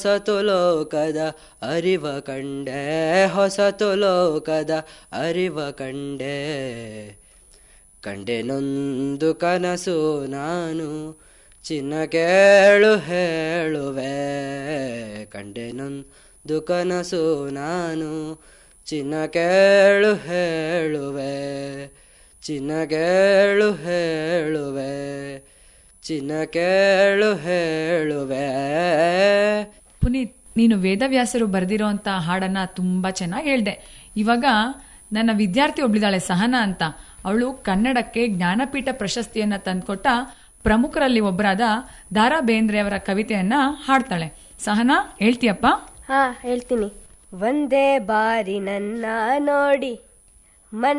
ಹೊಸತು ಲೋಕದ ಅರಿವ ಕಂಡೆ ಹೊಸತು ಲೋಕದ ಅರಿವ ಕಂಡೆ ಕಂಡೆನೊಂದು ಕನಸು ನಾನು ಚಿನ್ನ ಕೇಳು ಹೇಳುವೆ ಕಂಡೆನೊಂದು ಕನಸು ನಾನು ಚಿನ್ನ ಕೇಳು ಹೇಳುವೆ ಚಿನ್ನ ಕೇಳು ಹೇಳುವೆ ಚಿನ್ನ ಕೇಳು ಹೇಳುವೆ ಪುನೀತ್ ನೀನು ವೇದವ್ಯಾಸರು ಬರೆದಿರೋಂತ ಹಾಡನ್ನ ತುಂಬಾ ಚೆನ್ನಾಗಿ ಹೇಳ್ದೆ ಇವಾಗ ನನ್ನ ವಿದ್ಯಾರ್ಥಿ ಒಬ್ಳಿದಾಳೆ ಸಹನಾ ಅಂತ ಅವಳು ಕನ್ನಡಕ್ಕೆ ಜ್ಞಾನಪೀಠ ಪ್ರಶಸ್ತಿಯನ್ನ ತಂದ್ಕೊಟ್ಟ ಪ್ರಮುಖರಲ್ಲಿ ಒಬ್ಬರಾದ ದಾರಾ ಬೇಂದ್ರೆ ಅವರ ಕವಿತೆಯನ್ನ ಹಾಡ್ತಾಳೆ ಸಹನಾ ಹೇಳ್ತೀಯಪ್ಪ ಹಾ ಹೇಳ್ತೀನಿ ಒಂದೇ ಬಾರಿ ನನ್ನ ನೋಡಿ ಮನ್